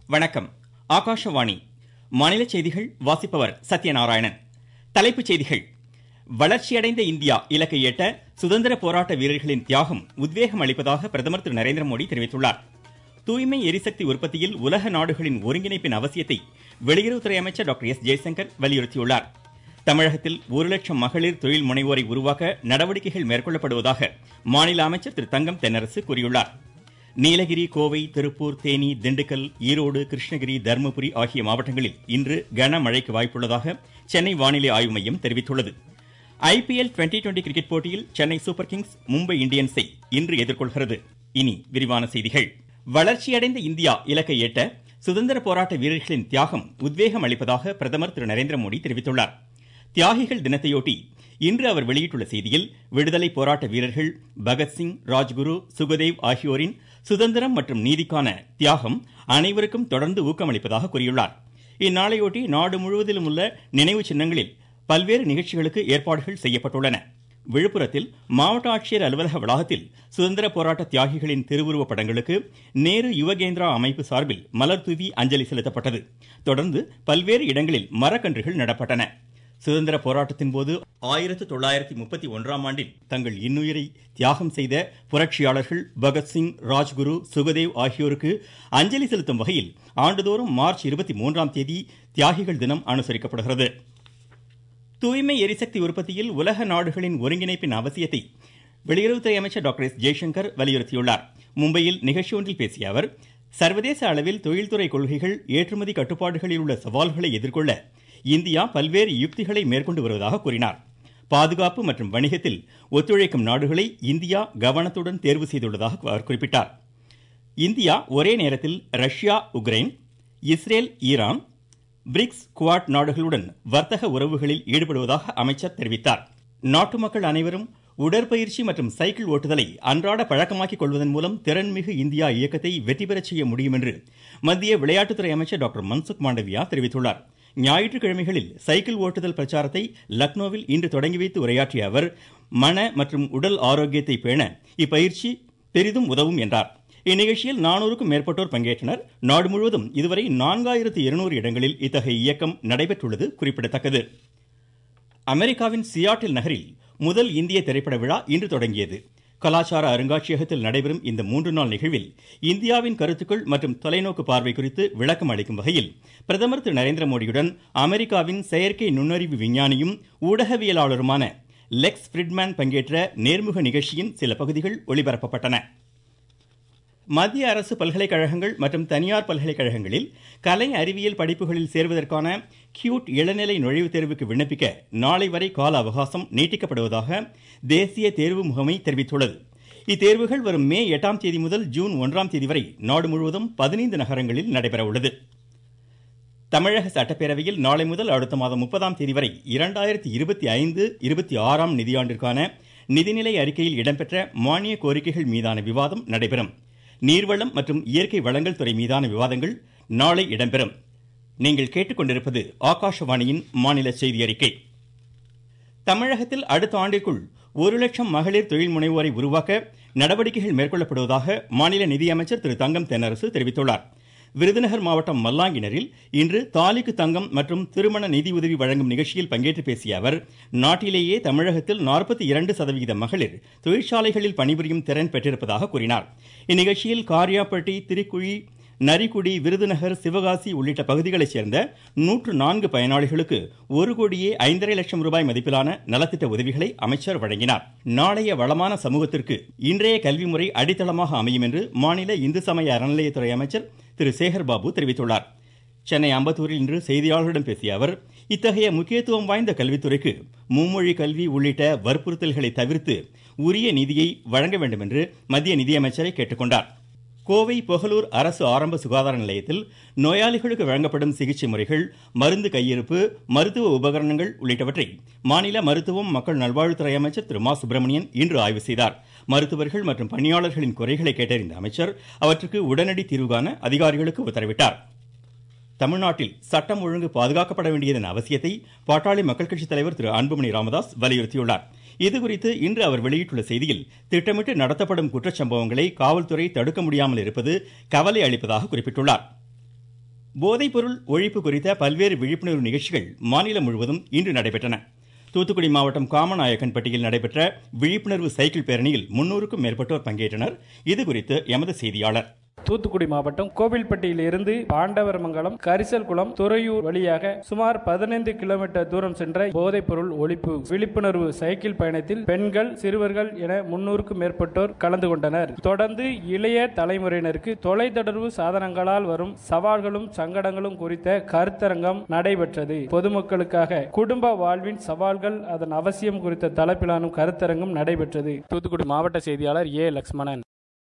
வணக்கம் ஆகாஷவாணி மாநில செய்திகள் வாசிப்பவர் சத்யநாராயணன் தலைப்புச் செய்திகள் வளர்ச்சியடைந்த இந்தியா இலக்கை எட்ட சுதந்திர போராட்ட வீரர்களின் தியாகம் உத்வேகம் அளிப்பதாக பிரதமர் திரு நரேந்திர மோடி தெரிவித்துள்ளார் தூய்மை எரிசக்தி உற்பத்தியில் உலக நாடுகளின் ஒருங்கிணைப்பின் அவசியத்தை வெளியுறவுத்துறை அமைச்சர் டாக்டர் எஸ் ஜெய்சங்கர் வலியுறுத்தியுள்ளார் தமிழகத்தில் ஒரு லட்சம் மகளிர் தொழில் முனைவோரை உருவாக்க நடவடிக்கைகள் மேற்கொள்ளப்படுவதாக மாநில அமைச்சர் திரு தங்கம் தென்னரசு கூறியுள்ளார் நீலகிரி கோவை திருப்பூர் தேனி திண்டுக்கல் ஈரோடு கிருஷ்ணகிரி தருமபுரி ஆகிய மாவட்டங்களில் இன்று கனமழைக்கு வாய்ப்புள்ளதாக சென்னை வானிலை ஆய்வு மையம் தெரிவித்துள்ளது ஐபிஎல் டுவெண்டி டுவெண்டி கிரிக்கெட் போட்டியில் சென்னை சூப்பர் கிங்ஸ் மும்பை இந்தியன்ஸை இன்று எதிர்கொள்கிறது இனி விரிவான செய்திகள் வளர்ச்சியடைந்த இந்தியா இலக்கை எட்ட சுதந்திர போராட்ட வீரர்களின் தியாகம் உத்வேகம் அளிப்பதாக பிரதமர் திரு நரேந்திர மோடி தெரிவித்துள்ளார் தியாகிகள் தினத்தையொட்டி இன்று அவர் வெளியிட்டுள்ள செய்தியில் விடுதலை போராட்ட வீரர்கள் பகத்சிங் ராஜ்குரு சுகதேவ் ஆகியோரின் சுதந்திரம் மற்றும் நீதிக்கான தியாகம் அனைவருக்கும் தொடர்ந்து ஊக்கமளிப்பதாக கூறியுள்ளார் இந்நாளையொட்டி நாடு முழுவதிலும் உள்ள நினைவு சின்னங்களில் பல்வேறு நிகழ்ச்சிகளுக்கு ஏற்பாடுகள் செய்யப்பட்டுள்ளன விழுப்புரத்தில் மாவட்ட ஆட்சியர் அலுவலக வளாகத்தில் சுதந்திர போராட்ட தியாகிகளின் திருவுருவ படங்களுக்கு நேரு யுவகேந்திரா அமைப்பு சார்பில் மலர் தூவி அஞ்சலி செலுத்தப்பட்டது தொடர்ந்து பல்வேறு இடங்களில் மரக்கன்றுகள் நடப்பட்டன சுதந்திர போராட்டத்தின் போது ஆயிரத்து தொள்ளாயிரத்தி முப்பத்தி ஒன்றாம் ஆண்டில் தங்கள் இன்னுயிரை தியாகம் செய்த புரட்சியாளர்கள் பகத்சிங் ராஜ்குரு சுகதேவ் ஆகியோருக்கு அஞ்சலி செலுத்தும் வகையில் ஆண்டுதோறும் மார்ச் இருபத்தி மூன்றாம் தேதி தியாகிகள் தினம் அனுசரிக்கப்படுகிறது தூய்மை எரிசக்தி உற்பத்தியில் உலக நாடுகளின் ஒருங்கிணைப்பின் அவசியத்தை வெளியுறவுத்துறை அமைச்சர் டாக்டர் எஸ் ஜெய்சங்கர் வலியுறுத்தியுள்ளார் மும்பையில் நிகழ்ச்சி ஒன்றில் பேசிய அவர் சர்வதேச அளவில் தொழில்துறை கொள்கைகள் ஏற்றுமதி கட்டுப்பாடுகளில் உள்ள சவால்களை எதிர்கொள்ள இந்தியா பல்வேறு யுக்திகளை மேற்கொண்டு வருவதாக கூறினார் பாதுகாப்பு மற்றும் வணிகத்தில் ஒத்துழைக்கும் நாடுகளை இந்தியா கவனத்துடன் தேர்வு செய்துள்ளதாக அவர் குறிப்பிட்டார் இந்தியா ஒரே நேரத்தில் Russia Ukraine Israel Iran BRICS Quad நாடுகளுடன் வர்த்தக உறவுகளில் ஈடுபடுவதாக அமைச்சர் தெரிவித்தார் நாட்டு மக்கள் அனைவரும் உடற்பயிற்சி மற்றும் சைக்கிள் ஓட்டுதலை அன்றாட பழக்கமாக்கிக் கொள்வதன் மூலம் திறன்மிகு இந்தியா இயக்கத்தை வெற்றி பெறச் செய்ய முடியும் என்று மத்திய விளையாட்டுத்துறை அமைச்சர் டாக்டர் மன்சுக் மாண்டவியா தெரிவித்துள்ளார் ஞாயிற்றுக்கிழமைகளில் சைக்கிள் ஓட்டுதல் பிரச்சாரத்தை லக்னோவில் இன்று தொடங்கி வைத்து உரையாற்றிய அவர் மன மற்றும் உடல் ஆரோக்கியத்தை பேண இப்பயிற்சி பெரிதும் உதவும் என்றார் இந்நிகழ்ச்சியில் நானூறுக்கும் மேற்பட்டோர் பங்கேற்றனர் நாடு முழுவதும் இதுவரை நான்காயிரத்து இருநூறு இடங்களில் இத்தகைய இயக்கம் நடைபெற்றுள்ளது குறிப்பிடத்தக்கது அமெரிக்காவின் சியாட்டில் நகரில் முதல் இந்திய திரைப்பட விழா இன்று தொடங்கியது கலாச்சார அருங்காட்சியகத்தில் நடைபெறும் இந்த மூன்று நாள் நிகழ்வில் இந்தியாவின் கருத்துக்கள் மற்றும் தொலைநோக்கு பார்வை குறித்து விளக்கம் அளிக்கும் வகையில் பிரதமர் திரு நரேந்திர மோடியுடன் அமெரிக்காவின் செயற்கை நுண்ணறிவு விஞ்ஞானியும் ஊடகவியலாளருமான லெக்ஸ் ஃப்ரிட்மேன் பங்கேற்ற நேர்முக நிகழ்ச்சியின் சில பகுதிகள் ஒளிபரப்பப்பட்டன மத்திய அரசு பல்கலைக்கழகங்கள் மற்றும் தனியார் பல்கலைக்கழகங்களில் கலை அறிவியல் படிப்புகளில் சேர்வதற்கான கியூட் இளநிலை நுழைவுத் தேர்வுக்கு விண்ணப்பிக்க நாளை வரை கால அவகாசம் நீட்டிக்கப்படுவதாக தேசிய தேர்வு முகமை தெரிவித்துள்ளது இத்தேர்வுகள் வரும் மே எட்டாம் தேதி முதல் ஜூன் ஒன்றாம் தேதி வரை நாடு முழுவதும் பதினைந்து நகரங்களில் நடைபெற உள்ளது தமிழக சட்டப்பேரவையில் நாளை முதல் அடுத்த மாதம் முப்பதாம் தேதி வரை இரண்டாயிரத்தி இருபத்தி ஐந்து இருபத்தி ஆறாம் நிதியாண்டிற்கான நிதிநிலை அறிக்கையில் இடம்பெற்ற மானிய கோரிக்கைகள் மீதான விவாதம் நடைபெறும் நீர்வளம் மற்றும் இயற்கை வளங்கள் துறை மீதான விவாதங்கள் நாளை இடம்பெறும் நீங்கள் கேட்டுக்கொண்டிருப்பது ஆகாஷவாணியின் மாநில செய்தி அறிக்கை தமிழகத்தில் அடுத்த ஆண்டிற்குள் ஒரு லட்சம் மகளிர் தொழில் முனைவோரை உருவாக்க நடவடிக்கைகள் மேற்கொள்ளப்படுவதாக மாநில நிதியமைச்சர் திரு தங்கம் தென்னரசு தெரிவித்துள்ளார் விருதுநகர் மாவட்டம் மல்லாங்கிணரில் இன்று தாலிக்கு தங்கம் மற்றும் திருமண நிதியுதவி வழங்கும் நிகழ்ச்சியில் பங்கேற்று பேசிய அவர் நாட்டிலேயே தமிழகத்தில் நாற்பத்தி இரண்டு சதவிகித மகளிர் தொழிற்சாலைகளில் பணிபுரியும் திறன் பெற்றிருப்பதாக கூறினார் இந்நிகழ்ச்சியில் காரியாப்பட்டி திருக்குழி நரிக்குடி விருதுநகர் சிவகாசி உள்ளிட்ட பகுதிகளைச் சேர்ந்த நூற்று நான்கு பயனாளிகளுக்கு ஒரு கோடியே ஐந்தரை லட்சம் ரூபாய் மதிப்பிலான நலத்திட்ட உதவிகளை அமைச்சர் வழங்கினார் நாளைய வளமான சமூகத்திற்கு இன்றைய கல்வி முறை அடித்தளமாக அமையும் என்று மாநில இந்து சமய அறநிலையத்துறை அமைச்சர் திரு சேகர்பாபு தெரிவித்துள்ளார் சென்னை அம்பத்தூரில் இன்று செய்தியாளர்களிடம் பேசிய அவர் இத்தகைய முக்கியத்துவம் வாய்ந்த கல்வித்துறைக்கு மும்மொழி கல்வி உள்ளிட்ட வற்புறுத்தல்களை தவிர்த்து உரிய நிதியை வழங்க வேண்டும் என்று மத்திய நிதியமைச்சரை கேட்டுக்கொண்டார் கோவை புகலூர் அரசு ஆரம்ப சுகாதார நிலையத்தில் நோயாளிகளுக்கு வழங்கப்படும் சிகிச்சை முறைகள் மருந்து கையிருப்பு மருத்துவ உபகரணங்கள் உள்ளிட்டவற்றை மாநில மருத்துவம் மக்கள் நல்வாழ்வுத்துறை அமைச்சர் திரு மா சுப்பிரமணியன் இன்று ஆய்வு செய்தார் மருத்துவர்கள் மற்றும் பணியாளர்களின் குறைகளை கேட்டறிந்த அமைச்சர் அவற்றுக்கு உடனடி தீர்வு காண அதிகாரிகளுக்கு உத்தரவிட்டார் தமிழ்நாட்டில் சட்டம் ஒழுங்கு பாதுகாக்கப்பட வேண்டியதன் அவசியத்தை பாட்டாளி மக்கள் கட்சி தலைவர் திரு அன்புமணி ராமதாஸ் வலியுறுத்தியுள்ளார் இதுகுறித்து இன்று அவர் வெளியிட்டுள்ள செய்தியில் திட்டமிட்டு நடத்தப்படும் குற்றச்சம்பவங்களை காவல்துறை தடுக்க முடியாமல் இருப்பது கவலை அளிப்பதாக குறிப்பிட்டுள்ளார் போதைப்பொருள் ஒழிப்பு குறித்த பல்வேறு விழிப்புணர்வு நிகழ்ச்சிகள் மாநிலம் முழுவதும் இன்று நடைபெற்றன தூத்துக்குடி மாவட்டம் காமநாயக்கன்பட்டியில் நடைபெற்ற விழிப்புணர்வு சைக்கிள் பேரணியில் முன்னூறுக்கும் மேற்பட்டோர் பங்கேற்றனர் இதுகுறித்து எமது செய்தியாளர் தூத்துக்குடி மாவட்டம் கோவில்பட்டியில் இருந்து பாண்டவரமங்கலம் கரிசல்குளம் துறையூர் வழியாக சுமார் பதினைந்து கிலோமீட்டர் தூரம் சென்ற போதைப் பொருள் ஒழிப்பு விழிப்புணர்வு சைக்கிள் பயணத்தில் பெண்கள் சிறுவர்கள் என முன்னூறுக்கும் மேற்பட்டோர் கலந்து கொண்டனர் தொடர்ந்து இளைய தலைமுறையினருக்கு தொலைத்தொடர்பு சாதனங்களால் வரும் சவால்களும் சங்கடங்களும் குறித்த கருத்தரங்கம் நடைபெற்றது பொதுமக்களுக்காக குடும்ப வாழ்வின் சவால்கள் அதன் அவசியம் குறித்த தலைப்பிலான கருத்தரங்கம் நடைபெற்றது தூத்துக்குடி மாவட்ட செய்தியாளர் ஏ லக்ஷ்மணன்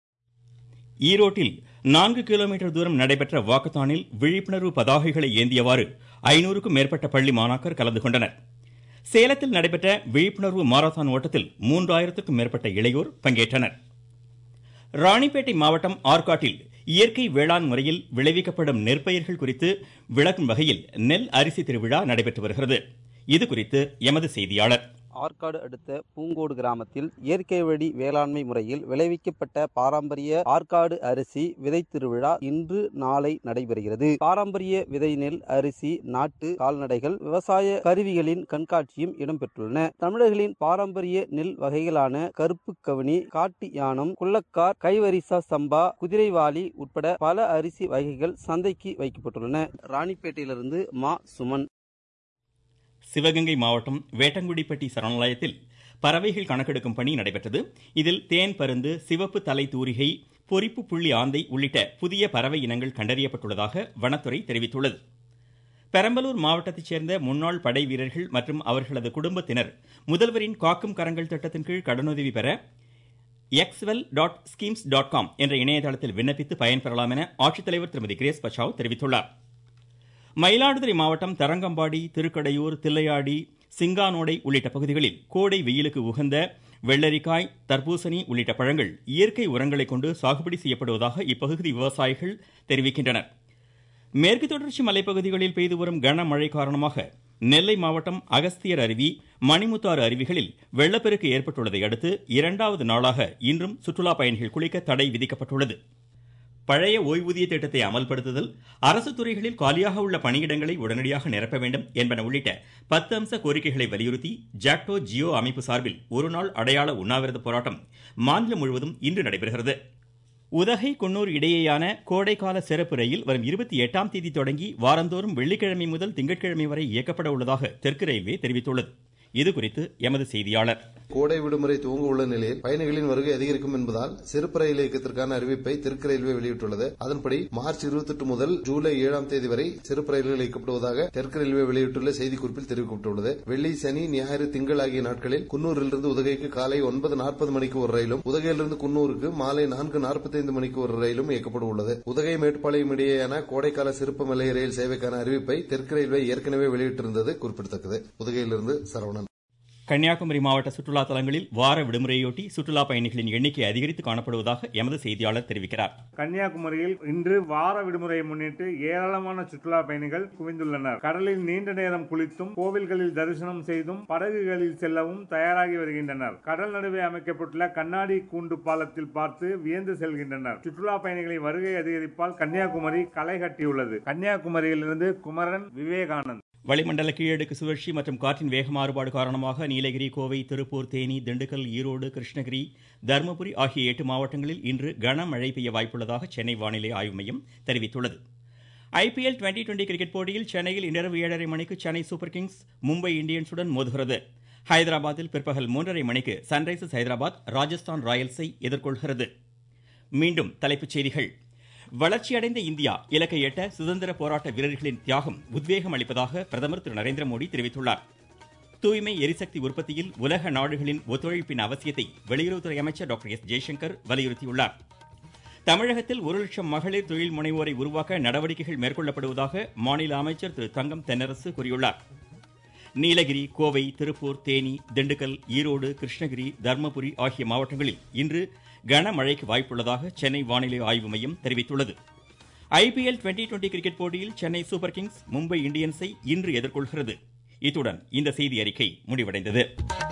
ஈரோட்டில் நான்கு கிலோமீட்டர் தூரம் நடைபெற்ற வாக்கத்தானில் விழிப்புணர்வு பதாகைகளை ஏந்தியவாறு ஐநூறுக்கும் மேற்பட்ட பள்ளி மாணாக்கர் கலந்து கொண்டனர் சேலத்தில் நடைபெற்ற விழிப்புணர்வு மாரத்தான் ஓட்டத்தில் மூன்றாயிரத்துக்கும் மேற்பட்ட இளையோர் பங்கேற்றனர் ராணிப்பேட்டை மாவட்டம் ஆற்காட்டில் இயற்கை வேளாண் முறையில் விளைவிக்கப்படும் நெற்பயிர்கள் குறித்து விளக்கும் வகையில் நெல் அரிசி திருவிழா நடைபெற்று வருகிறது இதுகுறித்து எமது செய்தியாளர் ஆற்காடு அடுத்த பூங்கோடு கிராமத்தில் இயற்கை வழி வேளாண்மை முறையில் விளைவிக்கப்பட்ட பாரம்பரிய ஆற்காடு அரிசி விதை திருவிழா இன்று நாளை நடைபெறுகிறது பாரம்பரிய விதை நெல் அரிசி நாட்டு கால்நடைகள் விவசாய கருவிகளின் கண்காட்சியும் இடம்பெற்றுள்ளன தமிழர்களின் பாரம்பரிய நெல் வகைகளான கருப்பு கவுனி காட்டு யானம் குள்ளக்கார் கைவரிசா சம்பா குதிரைவாலி உட்பட பல அரிசி வகைகள் சந்தைக்கு வைக்கப்பட்டுள்ளன ராணிப்பேட்டையிலிருந்து மா சுமன் சிவகங்கை மாவட்டம் வேட்டங்குடிப்பட்டி சரணாலயத்தில் பறவைகள் கணக்கெடுக்கும் பணி நடைபெற்றது இதில் தேன் பருந்து சிவப்பு தலை தூரிகை பொறிப்பு புள்ளி ஆந்தை உள்ளிட்ட புதிய பறவை இனங்கள் கண்டறியப்பட்டுள்ளதாக வனத்துறை தெரிவித்துள்ளது பெரம்பலூர் மாவட்டத்தைச் சேர்ந்த முன்னாள் படை வீரர்கள் மற்றும் அவர்களது குடும்பத்தினர் முதல்வரின் காக்கும் கரங்கள் திட்டத்தின் கீழ் கடனுதவி பெற exwell dot schemes dot com என்ற இணையதளத்தில் விண்ணப்பித்து பயன்பெறலாம் என ஆட்சித்தலைவர் திருமதி கிரேஸ் பச்சாவ் தெரிவித்துள்ளார் மயிலாடுதுறை மாவட்டம் தரங்கம்பாடி திருக்கடையூர் தில்லையாடி சிங்கானோடை உள்ளிட்ட பகுதிகளில் கோடை வெயிலுக்கு உகந்த வெள்ளரிக்காய் தர்பூசணி உள்ளிட்ட பழங்கள் இயற்கை உரங்களை கொண்டு சாகுபடி செய்யப்படுவதாக இப்பகுதி விவசாயிகள் தெரிவிக்கின்றனர் மேற்கு தொடர்ச்சி மலைப்பகுதிகளில் பெய்து வரும் கனமழை காரணமாக நெல்லை மாவட்டம் அகஸ்தியர் அருவி மணிமுத்தாறு அருவிகளில் வெள்ளப்பெருக்கு ஏற்பட்டுள்ளதை அடுத்து இரண்டாவது நாளாக இன்றும் சுற்றுலா பயணிகள் குளிக்க தடை விதிக்கப்பட்டுள்ளது பழைய ஓய்வூதிய திட்டத்தை அமல்படுத்துதல் அரசு துறைகளில் காலியாக உள்ள பணியிடங்களை உடனடியாக நிரப்ப வேண்டும் என்பன உள்ளிட்ட பத்து அம்ச கோரிக்கைகளை வலியுறுத்தி ஜாக்டோ ஜியோ அமைப்பு சார்பில் ஒருநாள் அடையாள உண்ணாவிரத போராட்டம் மாநிலம் முழுவதும் இன்று நடைபெறுகிறது உதகை குன்னூர் இடையேயான கோடைக்கால சிறப்பு ரயில் வரும் இருபத்தி எட்டாம் தேதி தொடங்கி வாரந்தோறும் வெள்ளிக்கிழமை முதல் திங்கட்கிழமை வரை இயக்கப்பட உள்ளதாக தெற்கு ரயில்வே தெரிவித்துள்ளது இதுகுறித்து எமது செய்தியாளர் கோடை விடுமுறை துவங்க உள்ள நிலையில் பயணிகளின் வருகை அதிகரிக்கும் என்பதால் சிறப்பு ரயில் இயக்கத்திற்கான அறிவிப்பை தெற்கு ரயில்வே வெளியிட்டுள்ளது அதன்படி மார்ச் இருபத்தி எட்டு முதல் ஜூலை ஏழாம் தேதி வரை சிறப்பு ரயில்கள் இயக்கப்படுவதாக தெற்கு ரயில்வே வெளியிட்டுள்ள செய்திக்குறிப்பில் தெரிவிக்கப்பட்டுள்ளது வெள்ளி சனி ஞாயிறு திங்கள் ஆகிய நாட்களில் குன்னூரிலிருந்து உதகைக்கு காலை ஒன்பது நாற்பது மணிக்கு ஒரு ரயிலும் உதகையிலிருந்து குன்னூருக்கு மாலை நான்கு நாற்பத்தைந்து மணிக்கு ஒரு ரயிலும் இயக்கப்பட உள்ளது உதகை மேட்டுப்பாளையம் இடையேயான கோடைக்கால சிறப்பு மலை ரயில் சேவைக்கான அறிவிப்பை தெற்கு ரயில்வே ஏற்கனவே வெளியிட்டிருந்தது குறிப்பிடத்தக்கது உதகையிலிருந்து சரவணன் கன்னியாகுமரி மாவட்ட சுற்றுலா தலங்களில் வார விடுமுறையொட்டி சுற்றுலா பயணிகளின் எண்ணிக்கை அதிகரித்து காணப்படுவதாக எமது செய்தியாளர் தெரிவிக்கிறார் கன்னியாகுமரியில் இன்று வார விடுமுறையை முன்னிட்டு ஏராளமான சுற்றுலா பயணிகள் குவிந்துள்ளனர் கடலில் நீண்ட நேரம் குளித்தும் கோவில்களில் தரிசனம் செய்தும் படகுகளில் செல்லவும் தயாராகி வருகின்றனர் கடல் நடுவே அமைக்கப்பட்டுள்ள கண்ணாடி கூண்டு பாலத்தில் பார்த்து வியந்து செல்கின்றனர் சுற்றுலா பயணிகளின் வருகை அதிகரிப்பால் கன்னியாகுமரி களை கட்டியுள்ளது கன்னியாகுமரியிலிருந்து குமரன் விவேகானந்த் வளிமண்டல கீழடுக்கு சுழற்சி மற்றும் காற்றின் வேக மாறுபாடு காரணமாக நீலகிரி கோவை திருப்பூர் தேனி திண்டுக்கல் ஈரோடு கிருஷ்ணகிரி தருமபுரி ஆகிய எட்டு மாவட்டங்களில் இன்று கனமழை பெய்ய வாய்ப்புள்ளதாக சென்னை வானிலை ஆய்வு மையம் தெரிவித்துள்ளது ஐபிஎல் டுவெண்டி டுவெண்டி கிரிக்கெட் போட்டியில் சென்னையில் இன்றிரவு ஏழரை மணிக்கு சென்னை சூப்பர் கிங்ஸ் மும்பை இந்தியன்ஸுடன் மோதுகிறது ஹைதராபாத்தில் பிற்பகல் மூன்றரை மணிக்கு சன்ரைசர்ஸ் ஹைதராபாத் ராஜஸ்தான் ராயல்ஸை எதிர்கொள்கிறது மீண்டும் தலைப்புச் செய்திகள் வளர்ச்சியடைந்த இந்தியா இலக்கை எட்ட சுதந்திர போராட்ட வீரர்களின் தியாகம் உத்வேகம் அளிப்பதாக பிரதமர் திரு நரேந்திர மோடி தெரிவித்துள்ளார் தூய்மை எரிசக்தி உற்பத்தியில் உலக நாடுகளின் ஒத்துழைப்பின் அவசியத்தை வெளியுறவுத்துறை அமைச்சர் டாக்டர் எஸ் ஜெய்சங்கர் வலியுறுத்தியுள்ளார் தமிழகத்தில் ஒரு லட்சம் மகளிர் தொழில் முனைவோரை உருவாக்க நடவடிக்கைகள் மேற்கொள்ளப்படுவதாக மாநில அமைச்சர் திரு தங்கம் தென்னரசு கூறியுள்ளார் நீலகிரி கோவை திருப்பூர் தேனி திண்டுக்கல் ஈரோடு கிருஷ்ணகிரி தர்மபுரி ஆகிய மாவட்டங்களில் இன்று கனமழைக்கு வாய்ப்புள்ளதாக சென்னை வானிலை ஆய்வு மையம் தெரிவித்துள்ளது ஐபிஎல் டுவெண்டி டுவெண்டி கிரிக்கெட் போட்டியில் சென்னை சூப்பர் கிங்ஸ் மும்பை இந்தியன்ஸை இன்று எதிர்கொள்கிறது இத்துடன் இந்த செய்தி அறிக்கை முடிவடைந்தது